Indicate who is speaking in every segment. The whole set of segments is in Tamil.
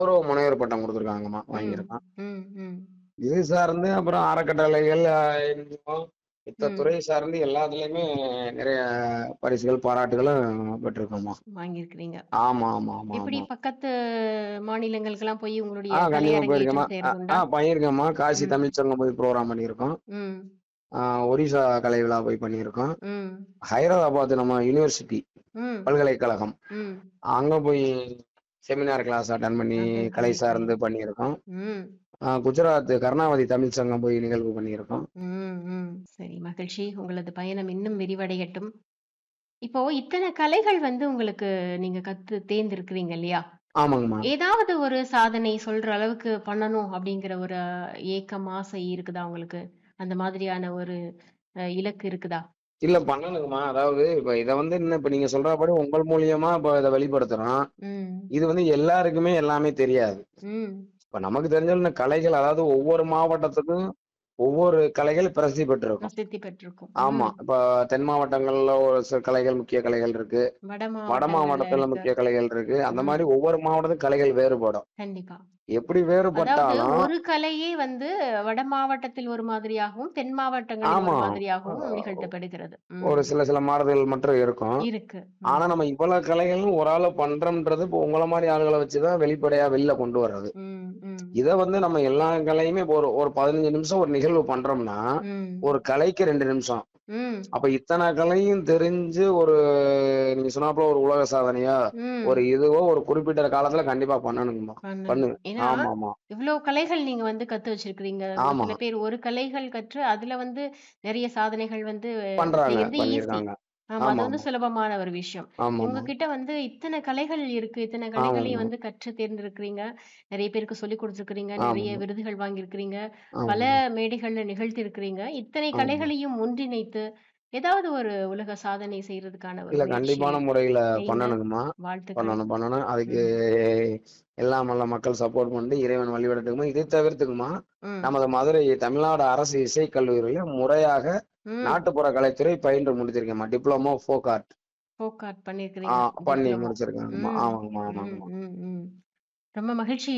Speaker 1: கௌரவ முனைவர் பட்டம் கொடுத்துருக்காங்கம்மா
Speaker 2: ம்.
Speaker 1: வாங்கியிருக்கான்
Speaker 2: ம். ம்.
Speaker 1: இது சார்ந்து அப்புறம் அறக்கட்டளைகள் NGO, மித்த
Speaker 2: ம்.
Speaker 1: துறை சார்ந்து எல்லாத்துலயுமே நிறைய பரிசுகள் பாராட்டுகளும் பெற்றிருக்கோம்மா
Speaker 2: வாங்கியிருக்கிறீங்க.
Speaker 1: ஆமா ஆமா ஆமா
Speaker 2: எப்படி
Speaker 1: ஆமா
Speaker 2: பக்கத்து மாநிலங்களுக்கெல்லாம் போய் உங்களுடைய
Speaker 1: ஆ
Speaker 2: கலை
Speaker 1: கண்டிப்பா போயிருக்கேம்மா
Speaker 2: அரங்கேற்றம்
Speaker 1: ஆ
Speaker 2: செய்யறது
Speaker 1: ஆ,
Speaker 2: உண்டா?
Speaker 1: பண்ணியிருக்கேம்மா காசி
Speaker 2: ம்.
Speaker 1: தமிழ்ச்சங்கம் போய் ப்ரோக்ராம் பண்ணியிருக்கோம்
Speaker 2: ம்.
Speaker 1: ஆ, ஒரிசா கலை விழா போய் பண்ணியிருக்கோம்
Speaker 2: ம்.
Speaker 1: ஹைதராபாத் நம்ம யூனிவர்சிட்டி
Speaker 2: ம்.
Speaker 1: பல்கலைக்கழகம்
Speaker 2: ம்.
Speaker 1: அங்க போய் செமினார் கிளாஸ் அட்டன் பண்ணி
Speaker 2: அட்டன்
Speaker 1: கலை சார்ந்து
Speaker 2: பண்ணியிருக்கிறீங்க.
Speaker 1: பண்ணியிருக்கோம்
Speaker 2: ம்.
Speaker 1: ஆ, குஜராத் கருணாவதி தமிழ் சங்கம் போய் நிகழ்வு பண்ணியிருக்கோம்
Speaker 2: ம். ம். சரி மகிழ்ச்சி. உங்களது பயணம் இன்னும் விரிவடையட்டும். இப்போ இத்தனை கலைகள் வந்து உங்களுக்கு நீங்க கத்து தேர்ந்திருக்கிறீங்க இல்லையா?
Speaker 1: ஆமாங்கம்மா
Speaker 2: ஏதாவது ஒரு சாதனை சொல்ற அளவுக்கு பண்ணணும் அப்படிங்கிற ஒரு ஏக்கம், ஆசை இருக்குதா உங்களுக்கு? அந்த மாதிரியான ஒரு அ இலக்கு இருக்குதா?
Speaker 1: இல்ல பண்ணணுங்கம்மா அதாவது இப்ப இத வந்து இன்னும் இப்ப நீங்க சொல்றபடி உங்கள் மூலியமா இப்ப இதை வெளிப்படுத்துறோம்
Speaker 2: ம்.
Speaker 1: இது வந்து எல்லாருக்குமே எல்லாமே தெரியாது
Speaker 2: ம்.
Speaker 1: இப்ப நமக்கு தெரிஞ்ச கலைகள் அதாவது ஒவ்வொரு மாவட்டத்துக்கும் ஒவ்வொரு கலைகள் பிரசித்தி பெற்றிருக்கும்
Speaker 2: பிரசித்தி பெற்றிருக்கும்.
Speaker 1: ஆமா
Speaker 2: ம்.
Speaker 1: இப்ப தென் மாவட்டங்கள்ல ஒரு சில கலைகள் முக்கிய கலைகள் இருக்கு
Speaker 2: வட
Speaker 1: வட
Speaker 2: மாவட்டங்கள்ல
Speaker 1: மாவட்டத்துல
Speaker 2: இருக்கு.
Speaker 1: முக்கிய கலைகள் இருக்கு அந்த
Speaker 2: ம்.
Speaker 1: மாதிரி ஒவ்வொரு மாவட்டத்துக்கும் கலைகள் வேறுபடும்
Speaker 2: கண்டிப்பா.
Speaker 1: எப்படி
Speaker 2: அதாவது
Speaker 1: வேறுபட்டாலும்
Speaker 2: ஒரு கலையே வந்து வட மாவட்டத்தில் ஒரு மாதிரியாகவும், தென் மாவட்டங்களில் ஒரு
Speaker 1: ஆமா
Speaker 2: மாதிரியாகவும்
Speaker 1: அஹ்
Speaker 2: நிகழ்த்தப்படுகிறது.
Speaker 1: ஒரு
Speaker 2: ம்.
Speaker 1: சில சில மாறுதல் மட்டும் இருக்கும்
Speaker 2: இருக்கு.
Speaker 1: ஆனா
Speaker 2: ம்.
Speaker 1: நம்ம இவ்வளவு கலைகளும் ஒரு ஆளு பண்றோம்ன்றது இப்போ உங்கள மாதிரி ஆளுகளை வச்சுதான் வெளிப்படையா வெளில கொண்டு வர்றது
Speaker 2: ம். ம்.
Speaker 1: இத வந்து நம்ம எல்லா கலையுமே இப்போ ஒரு ஒரு பதினஞ்சு நிமிஷம் ஒரு நிகழ்வு பண்றோம்னா
Speaker 2: ம்.
Speaker 1: ஒரு கலைக்கு ரெண்டு நிமிஷம்
Speaker 2: ம்.
Speaker 1: அப்ப இத்தனை கலையும் தெரிஞ்சு ஒரு நீங்க சொன்னாப்புல ஒரு உலக சாதனையா
Speaker 2: ம்.
Speaker 1: ஒரு இதுவோ ஒரு குறிப்பிட்ட காலத்துல கண்டிப்பா பண்ணணுங்கம்மா பண்ணு
Speaker 2: பண்ணணும். ஏன்னா
Speaker 1: ஆமா ஆமா
Speaker 2: இவ்ளோ கலைகள் நீங்க வந்து கத்து வச்சிருக்கிறீங்க.
Speaker 1: ஆமா
Speaker 2: சில பேர் ஒரு கலைகள் கற்று அதுல வந்து நிறைய சாதனைகள் வந்து
Speaker 1: பண்றாங்க
Speaker 2: செய்யறது ஈஸி.
Speaker 1: பண்ணியிருக்காங்க
Speaker 2: ஆமா அது
Speaker 1: ஆமா
Speaker 2: வந்து
Speaker 1: ஆமா
Speaker 2: சுலபமான ஒரு விஷயம்.
Speaker 1: ஆமா ஆமா
Speaker 2: உங்ககிட்ட வந்து இத்தனை கலைகள் இருக்கு. இத்தனை
Speaker 1: ஆமா
Speaker 2: கலைகளையும்
Speaker 1: ஆமா
Speaker 2: வந்து கற்று தேர்ந்தெடுக்கிறீங்க. நிறைய பேருக்கு சொல்லிக் கொடுத்துருக்கிறீங்க. நிறைய
Speaker 1: ஆமாங்க
Speaker 2: விருதுகள் வாங்கியிருக்கிறீங்க. பல
Speaker 1: ஆமாங்க
Speaker 2: மேடைகள்ல நிகழ்த்தியிருக்கிறீங்க. இத்தனை
Speaker 1: ஆமாங்க
Speaker 2: கலைகளையும் ஒன்றிணைத்து ஏதாவது ஒரு உலக சாதனை செய்யறதுக்கான ஒரு
Speaker 1: இல்ல
Speaker 2: முயற்சி
Speaker 1: கண்டிப்பான முறையில
Speaker 2: செய்யுங்க.
Speaker 1: பண்ணணுங்கம்மா
Speaker 2: வாழ்த்துக்கள்.
Speaker 1: பண்ணணும் பண்ணணும் அதுக்கு
Speaker 2: ம்.
Speaker 1: எல்லாம் வல்ல மக்கள் சப்போர்ட் பண்ணி இறைவன் வழிபடட்டுக்குமா இதை தவிர்த்துக்குமா
Speaker 2: ம்.
Speaker 1: நமது மதுரை தமிழ்நாடு அரசு இசைக் கல்லூரியில முறையாக
Speaker 2: ம்.
Speaker 1: நாட்டுப்புற கலைத்துறை பயின்று முடிச்சிருக்கேம்மா diploma folk art
Speaker 2: folk art
Speaker 1: ஆ
Speaker 2: பண்ணியிருக்கிறீங்க.
Speaker 1: பண்ணி
Speaker 2: டிப்ளமோ.
Speaker 1: முடிச்சிருக்காங்கம்மா
Speaker 2: ம்.
Speaker 1: ஆமாங்கம்மா
Speaker 2: ம்.
Speaker 1: ஆமாங்கம்மா
Speaker 2: ம். ம். ரொம்ப மகிழ்ச்சி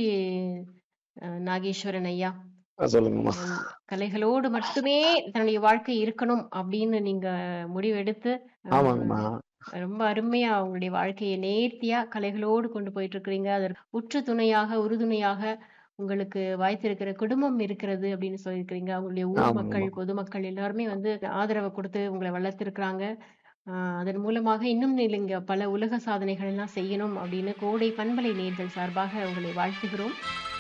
Speaker 2: அ நாகேஸ்வரன் ஐயா.
Speaker 1: ஆ, சொல்லுங்கம்மா
Speaker 2: ம். கலைகளோடு மட்டுமே தன்னுடைய வாழ்க்கை இருக்கணும் அப்படின்னு நீங்க முடிவெடுத்து அ
Speaker 1: ஆமாங்கம்மா
Speaker 2: ரொம்ப அருமையா உங்களுடைய வாழ்க்கையை நேர்த்தியா கலைகளோடு கொண்டு போயிட்டு இருக்கிறீங்க. அதற்கு உற்ற துணையாக, உறுதுணையாக உங்களுக்கு வாய்த்திருக்கிற குடும்பம் இருக்கிறது அப்படின்னு சொல்லியிருக்கிறீங்க. உங்களுடைய ஊர் மக்கள்,
Speaker 1: ஆமாங்கம்மா
Speaker 2: பொதுமக்கள் எல்லாருமே வந்து ஆதரவு கொடுத்து உங்கள வளர்த்திருக்கிறாங்க. அ அதன் மூலமாக இன்னும் நீங்க பல உலக சாதனைகள் எல்லாம் செய்யணும் அப்படின்னு கோடை பண்பலை நேயர்கள் சார்பாக உங்களை வாழ்த்துகிறோம்.